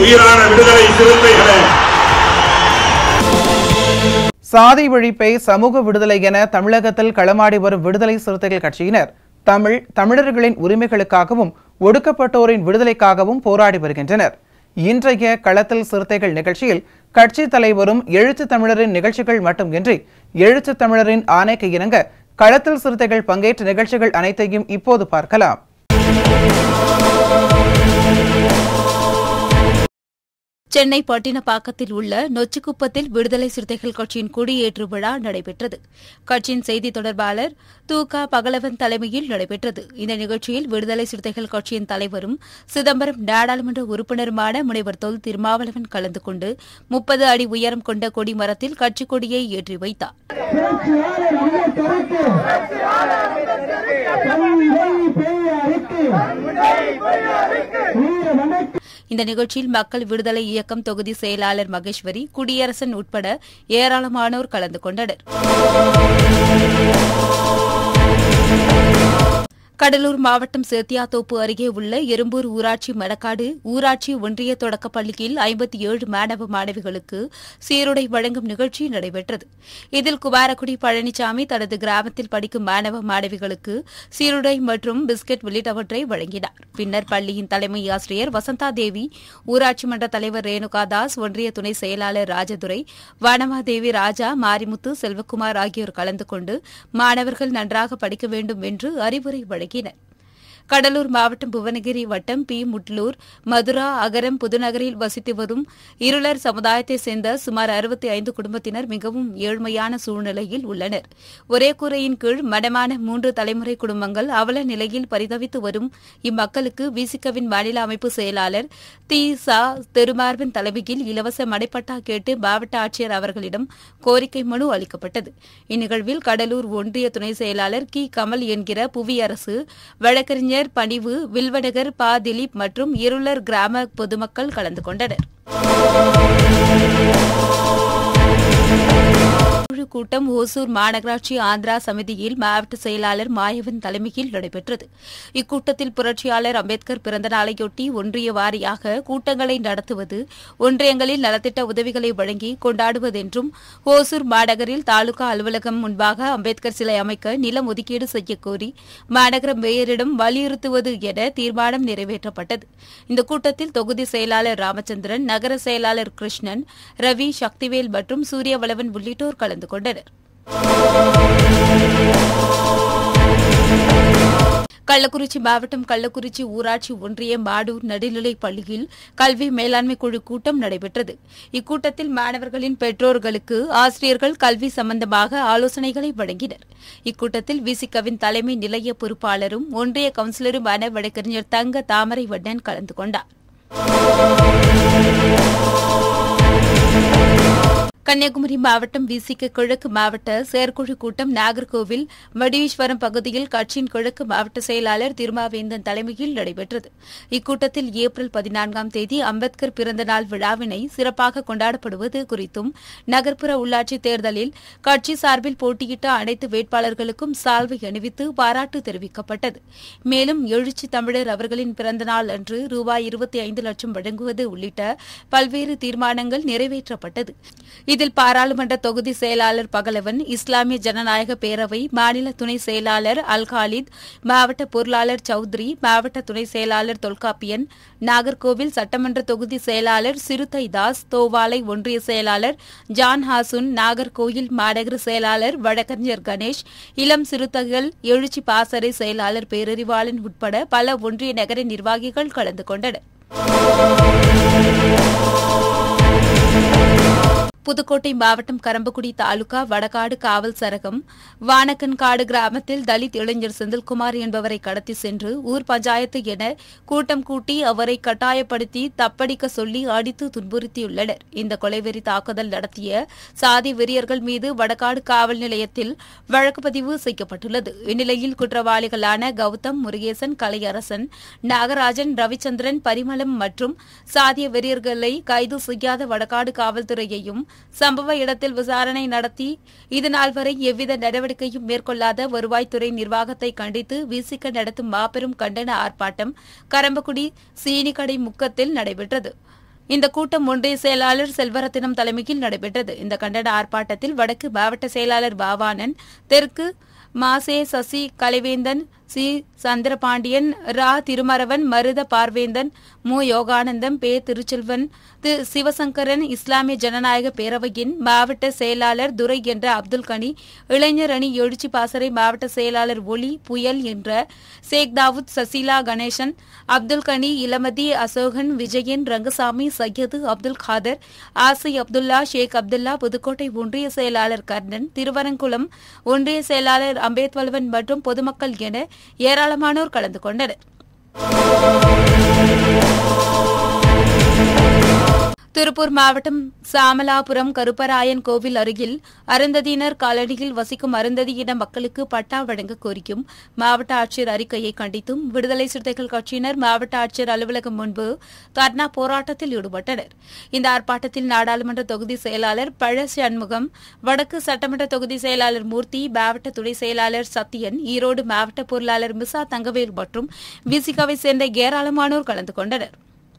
உயிரான விடுதலை சிறுத்தைகளே சாதி ஒழிப்பை சமூக விடுதலை என தமிழகத்தில் களமாடி வரும் விடுதலை சிறுத்தைகள் கட்சியினர் தமிழ் தமிழர்களின் உரிமைகளுக்காகவும் ஒடுக்கப்பட்டோரின் விடுதலைக்காகவும் போராடி வருகின்றனர் இன்றைய களத்தில் சிறுத்தைகள் நிகழ்ச்சியில் கட்சி தலைவரும் எழுத்து தமிழரின் நிகழ்ச்சிகள் மட்டுமின்றி எழுத்து தமிழரின் ஆணைக்கு இணங்க களத்தில் சிறுத்தைகள் பங்கேற்ற நிகழ்ச்சிகள் அனைத்தையும் இப்போது பார்க்கலாம் சென்னை பட்டினப்பாக்கத்தில் உள்ள நொச்சிக்குப்பத்தில் விடுதலை சிறுத்தைகள் கட்சியின் கொடியேற்று விழா நடைபெற்றது கட்சியின் செய்தி தொடர்பாளர் து க பகலவன் தலைமையில் நடைபெற்றது இந்த நிகழ்ச்சியில் விடுதலை சிறுத்தைகள் கட்சியின் தலைவரும் சிதம்பரம் நாடாளுமன்ற உறுப்பினருமான முனைவர் தொல் திருமாவளவன் கலந்து கொண்டு முப்பது அடி உயரம் கொண்ட கொடி மரத்தில் கட்சிக் கொடியை ஏற்றி வைத்தார் இந்த நிகழ்ச்சியில் மக்கள் விடுதலை இயக்கம் தொகுதி செயலாளர் மகேஸ்வரி குடியரசன் உட்பட ஏராளமானோர் கலந்து கொண்டனர் கடலூர் மாவட்டம் சேத்தியாத்தோப்பு அருகே உள்ள எறும்பூர் ஊராட்சி மணக்காடு ஊராட்சி ஒன்றிய தொடக்கப் பள்ளியில் ஐம்பத்தி ஏழு மாணவ மாணவிகளுக்கு சீருடை வழங்கும் நிகழ்ச்சி நடைபெற்றது இதில் குமாரக்குடி பழனிசாமி தனது கிராமத்தில் படிக்கும் மாணவ மாணவிகளுக்கு சீருடை மற்றும் பிஸ்கெட் உள்ளிட்டவற்றை வழங்கினார் பின்னர் பள்ளியின் தலைமை ஆசிரியர் வசந்தா தேவி ஊராட்சி மன்ற தலைவர் ரேணுகா தாஸ் ஒன்றிய துணை செயலாளர் ராஜதுரை வானமாதேவி ராஜா மாரிமுத்து செல்வக்குமார் ஆகியோர் கலந்து கொண்டு மாணவர்கள் நன்றாக படிக்க வேண்டும் என்று அறிவுரை வழங்கினர் கடலூர் மாவட்டம் புவனகிரி வட்டம் பி முட்லூர் மதுரா அகரம் புதுநகரில் வசித்து வரும் இருளர் சமுதாயத்தைச் சேர்ந்த சுமார் அறுபத்தி ஐந்து குடும்பத்தினர் மிகவும் ஏழ்மையான சூழ்நிலையில் உள்ளனர் ஒரே கூரையின் கீழ் மடமான மூன்று தலைமுறை குடும்பங்கள் அவல நிலையில் பரிதவித்து வரும் இம்மக்களுக்கு விசிகவின் மாநில அமைப்பு செயலாளர் தி சா தெருமார்பின் தலைமையில் இலவச மடைப்பட்டா கேட்டு மாவட்ட ஆட்சியர் அவர்களிடம் கோரிக்கை மனு அளிக்கப்பட்டது இந்நிகழ்வில் கடலூர் ஒன்றிய துணை செயலாளர் கி கமல் என்கிற புவியரசு வழக்கறிஞர் பணிவு வில்வடகர் பா திலீப் மற்றும் இருளர் கிராம பொதுமக்கள் கலந்து கொண்டனர் குழு கூட்டம் ஓசூர் மாநகராட்சி ஆந்திரா சமிதியில் மாவட்ட செயலாளர் மாயவன் தலைமையில் நடைபெற்றது இக்கூட்டத்தில் புரட்சியாளர் அம்பேத்கர் பிறந்த நாளையொட்டி ஒன்றிய வாரியாக கூட்டங்களை நடத்துவது ஒன்றியங்களில் நலத்திட்ட உதவிகளை வழங்கி கொண்டாடுவதென்றும் ஓசூர் மாநகரில் தாலுகா அலுவலகம் முன்பாக அம்பேத்கர் சிலை அமைக்க நிலம் ஒதுக்கீடு செய்யக்கோரி மாநகர மேயரிடம் வலியுறுத்துவது என தீர்மானம் நிறைவேற்றப்பட்டது இந்த கூட்டத்தில் தொகுதி செயலாளர் ராமச்சந்திரன் நகர செயலாளர் கிருஷ்ணன் ரவி சக்திவேல் மற்றும் சூரியவளவன் உள்ளிட்டோர் கலந்து கொண்டனர் கள்ளக்குறிச்சி மாவட்டம் கள்ளக்குறிச்சி ஊராட்சி ஒன்றிய மாடூர் நடுநிலைப் பள்ளியில் கல்வி மேலாண்மை குழு கூட்டம் நடைபெற்றது இக்கூட்டத்தில் மாணவர்களின் பெற்றோர்களுக்கு ஆசிரியர்கள் கல்வி சம்பந்தமாக ஆலோசனைகளை வழங்கினர் இக்கூட்டத்தில் விசிகவின் தலைமை நிலைய பொறுப்பாளரும் ஒன்றிய கவுன்சிலருமான வழக்கறிஞர் தங்க தாமரை வண்ணன் கலந்து கொண்டார் கன்னியாகுமரி மாவட்டம் விசிக கிழக்கு மாவட்ட செயற்குழு கூட்டம் நாகர்கோவில் வடிவீஸ்வரம் பகுதியில் கட்சியின் கிழக்கு மாவட்ட செயலாளர் திருமாவேந்தன் தலைமையில் நடைபெற்றது இக்கூட்டத்தில் ஏப்ரல் பதினான்காம் தேதி அம்பேத்கர் பிறந்த நாள் விழாவினை சிறப்பாக கொண்டாடப்படுவது குறித்தும் நகர்ப்புற உள்ளாட்சி தேர்தலில் கட்சி சார்பில் போட்டியிட்ட அனைத்து வேட்பாளர்களுக்கும் சால்வை அணிவித்து பாராட்டு தெரிவிக்கப்பட்டது மேலும் எழுச்சி தமிழர் அவர்களின் பிறந்த நாள் அன்று ரூபாய் இருபத்தி ஐந்து லட்சம் வழங்குவது உள்ளிட்ட பல்வேறு தீர்மானங்கள் நிறைவேற்றப்பட்டது இதில் பாராளுமன்ற தொகுதி செயலாளர் பகலவன் இஸ்லாமிய ஜனநாயக பேரவை மாநில துணை செயலாளர் அல் காலித் மாவட்ட பொருளாளர் சௌத்ரி மாவட்ட துணை செயலாளர் தொல்காப்பியன் நாகர்கோவில் சட்டமன்ற தொகுதி செயலாளர் சிறுத்தை தாஸ் தோவாலை ஒன்றிய செயலாளர் ஜான் ஹாசுன் நாகர்கோயில் மாநகர செயலாளர் வழக்கறிஞர் கணேஷ் இளம் சிறுத்தைகள் எழுச்சி பாசறை செயலாளர் பேரறிவாளன் உட்பட பல ஒன்றிய நகர நிர்வாகிகள் கலந்து கொண்டனர் புதுக்கோட்டை மாவட்டம் கரம்பக்குடி தாலுகா வடகாடு காவல் சரகம் வானக்கன்காடு கிராமத்தில் தலித் இளைஞர் செந்தில்குமார் என்பவரை கடத்தி சென்று ஊர் பஞ்சாயத்து என கூட்டம் கூட்டி அவரை கட்டாயப்படுத்தி தப்படிக்க சொல்லி அடித்து துன்புறுத்தியுள்ளனர் இந்த கொலைவெறி தாக்குதல் நடத்திய சாதி வெறியர்கள் மீது வடகாடு காவல் நிலையத்தில் வழக்கு பதிவு செய்யப்பட்டுள்ளது இந்நிலையில் குற்றவாளிகளான கௌதம் முருகேசன் கலையரசன் நாகராஜன் ரவிச்சந்திரன் பரிமளம் மற்றும் சாதிய வெறியர்களை கைது செய்யாத வடகாடு காவல்துறையையும் சம்பவ இடத்தில் விசாரணை நடத்தி இதுநாள் வரை எவ்வித நடவடிக்கையும் மேற்கொள்ளாத வருவாய்த்துறை நிர்வாகத்தை கண்டித்து விசிக நடத்தும் மாபெரும் கண்டன ஆர்ப்பாட்டம் கரம்பக்குடி சீனிக்கடை முக்கத்தில் நடைபெற்றது இந்த கூட்டம் ஒன்றிய செயலாளர் செல்வரத்தினம் தலைமையில் நடைபெற்றது இந்த கண்டன ஆர்ப்பாட்டத்தில் வடக்கு மாவட்ட செயலாளர் பாவானன் தெற்கு மாசே சசி கலைவேந்தன் சி சந்திரபாண்டியன் ரா திருமரவன் மருத பார்வேந்தன் மு யோகானந்தம் பே திருச்செல்வன் திரு சிவசங்கரன் இஸ்லாமிய ஜனநாயக பேரவையின் மாவட்ட செயலாளர் துரை என்ற அப்துல் கனி இளைஞர் அணி எழுச்சி பாசறை மாவட்ட செயலாளர் ஒளி புயல் என்ற சேக் தாவூத் சசிலா கணேசன் அப்துல் கனி இளமதி அசோகன் விஜயன் ரங்கசாமி சையது அப்துல் காதர் ஆசி அப்துல்லா ஷேக் அப்துல்லா புதுக்கோட்டை ஒன்றிய செயலாளர் கர்ணன் திருவரங்குளம் ஒன்றிய செயலாளர் அம்பேத்வல்வன் மற்றும் பொதுமக்கள் என ஏராளமானோர் கலந்து கொண்டனர் திருப்பூர் மாவட்டம் சாமலாபுரம் கருப்பராயன் கோவில் அருகில் அருந்ததியினர் காலனியில் வசிக்கும் அருந்ததியின மக்களுக்கு பட்டா வழங்க கோரியும் மாவட்ட ஆட்சியர் அறிக்கையை கண்டித்தும் விடுதலை சிறுத்தைகள் கட்சியினர் மாவட்ட ஆட்சியர் அலுவலகம் முன்பு தர்ணா போராட்டத்தில் ஈடுபட்டனர் இந்த ஆர்ப்பாட்டத்தில் நாடாளுமன்ற தொகுதி செயலாளர் பழ சண்முகம் வடக்கு சட்டமன்ற தொகுதி செயலாளர் மூர்த்தி மாவட்ட துணை செயலாளர் சத்தியன் ஈரோடு மாவட்ட பொருளாளர் மிசா தங்கவேல் மற்றும் விசிகாவை சேர்ந்த ஏராளமானோர் கலந்து கொண்டனர்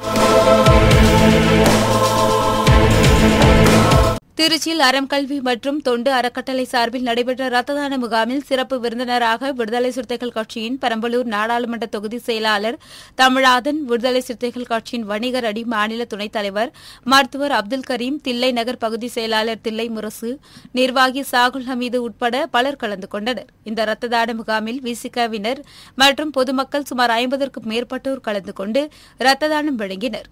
திருச்சியில் அறம் கல்வி மற்றும் தொண்டு அறக்கட்டளை சார்பில் நடைபெற்ற ரத்த தான முகாமில் சிறப்பு விருந்தினராக விடுதலை சிறுத்தைகள் கட்சியின் பெரம்பலூர் நாடாளுமன்ற தொகுதி செயலாளர் தமிழாதன் விடுதலை சிறுத்தைகள் கட்சியின் வணிகர் அடி மாநில துணைத் தலைவர் மருத்துவர் அப்துல் கரீம் தில்லை நகர் பகுதி செயலாளர் தில்லை முரசு நிர்வாகி சாகுல் ஹமீது உட்பட பலர் கலந்து கொண்டனர் இந்த ரத்த தான முகாமில் விசிகவினர் மற்றும் பொதுமக்கள் சுமார் ஐம்பதற்கும் மேற்பட்டோர் கலந்து கொண்டு ரத்த தானம் வழங்கினர்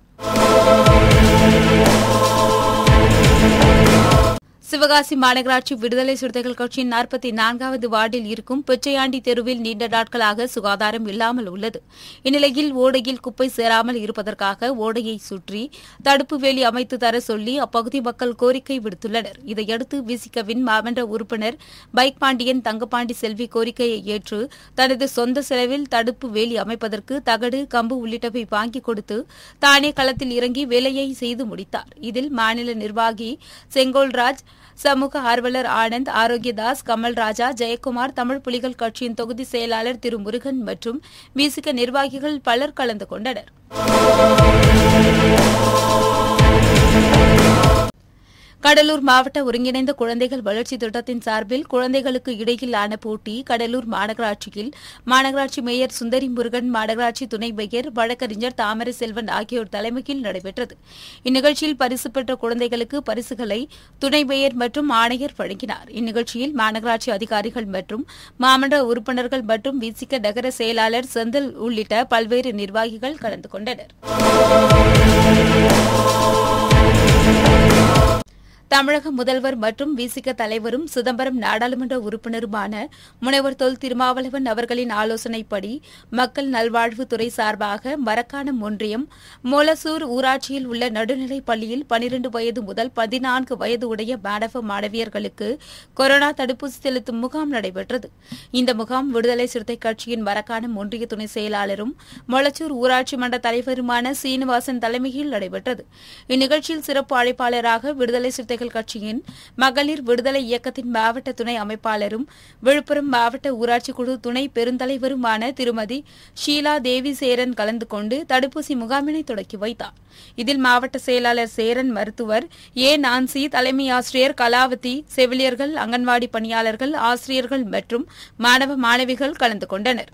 சிவகாசி மாநகராட்சி விடுதலை சிறுத்தைகள் கட்சியின் நாற்பத்தி நான்காவது வார்டில் இருக்கும் பிச்சையாண்டி தெருவில் நீண்ட நாட்களாக சுகாதாரம் இல்லாமல் உள்ளது இந்நிலையில் ஓடையில் குப்பை சேராமல் இருப்பதற்காக ஓடையை சுற்றி தடுப்பு வேலி அமைத்து தர சொல்லி அப்பகுதி மக்கள் கோரிக்கை விடுத்துள்ளனர் இதையடுத்து விசிகவின் மாமன்ற உறுப்பினர் பைக் பாண்டியன் தங்கப்பாண்டி செல்வி கோரிக்கையை ஏற்று தனது சொந்த செலவில் தடுப்பு வேலி அமைப்பதற்கு தகடு கம்பு உள்ளிட்டவை வாங்கிக் கொடுத்து தானே களத்தில் இறங்கி வேலையை செய்து முடித்தார் இதில் மாநில நிர்வாகி செங்கோல்ராஜ் சமூக ஆர்வலர் ஆனந்த் ஆரோக்கியதாஸ் கமல் ராஜா ஜெயக்குமார் தமிழ் புலிகள் கட்சியின் தொகுதி செயலாளர் திரு முருகன் மற்றும் விசிக நிர்வாகிகள் பலர் கலந்து கொண்டனர் கடலூர் மாவட்ட ஒருங்கிணைந்த குழந்தைகள் வளர்ச்சி திட்டத்தின் சார்பில் குழந்தைகளுக்கு இடையிலான போட்டி கடலூர் மாநகராட்சியில் மாநகராட்சி மேயர் சுந்தரி முருகன் மாநகராட்சி துணை மேயர் வழக்கறிஞர் தாமரை செல்வன் ஆகியோர் தலைமையில் நடைபெற்றது இந்நிகழ்ச்சியில் பரிசு பெற்ற குழந்தைகளுக்கு பரிசுகளை துணை மேயர் மற்றும் ஆணையர் வழங்கினார் இந்நிகழ்ச்சியில் மாநகராட்சி அதிகாரிகள் மற்றும் மாமன்ற உறுப்பினர்கள் மற்றும் விசிக நகர செயலாளர் செந்தில் உள்ளிட்ட பல்வேறு நிர்வாகிகள் கலந்து கொண்டனர் தமிழக முதல்வர் மற்றும் விசிக தலைவரும் சிதம்பரம் நாடாளுமன்ற உறுப்பினருமான முனைவர் தொல் திருமாவளவன் அவர்களின் ஆலோசனைப்படி மக்கள் நல்வாழ்வுத்துறை சார்பாக மரக்காணம் ஒன்றியம் மொலசூர் ஊராட்சியில் உள்ள நடுநிலைப் பள்ளியில் பனிரண்டு வயது முதல் பதினான்கு வயது உடைய மாணவ மாணவியர்களுக்கு கொரோனா தடுப்பூசி செலுத்தும் முகாம் நடைபெற்றது இந்த முகாம் விடுதலை சிறுத்தை கட்சியின் மரக்காணம் ஒன்றிய துணை செயலாளரும் மொளச்சூர் ஊராட்சி மன்ற தலைவருமான சீனிவாசன் தலைமையில் நடைபெற்றது இந்நிகழ்ச்சியில் சிறப்பு அழைப்பாளராக விடுதலை சிறுத்தைகள் கட்சியின் மகளிர் விடுதலை இயக்கத்தின் மாவட்ட துணை அமைப்பாளரும் விழுப்புரம் மாவட்ட ஊராட்சி குழு துணை பெருந்தலைவருமான திருமதி ஷீலா தேவி சேரன் கலந்து கொண்டு தடுப்பூசி முகாமினை தொடக்கி வைத்தார் இதில் மாவட்ட செயலாளர் சேரன் மருத்துவர் ஏ நான்சி தலைமை ஆசிரியர் கலாவதி செவிலியர்கள் அங்கன்வாடி பணியாளர்கள் ஆசிரியர்கள் மற்றும் மாணவ மாணவிகள் கலந்து கொண்டனர்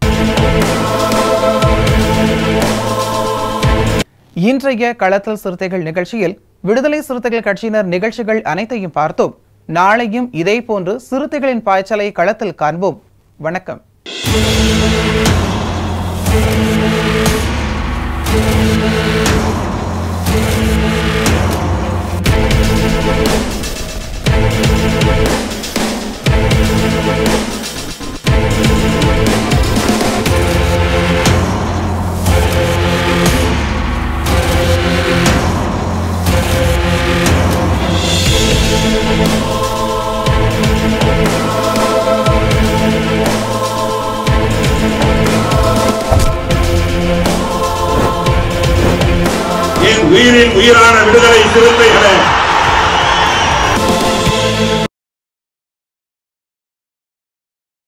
இன்றைய களத்தல் சிறுத்தைகள் நிகழ்ச்சியில் விடுதலை சிறுத்தைகள் கட்சியினர் நிகழ்ச்சிகள் அனைத்தையும் பார்த்தோம் நாளையும் இதேபோன்று சிறுத்தைகளின் பாய்ச்சலை களத்தில் காண்போம் வணக்கம் என் உயிரின் உயிரான விடுதலை சிறுத்தைகளே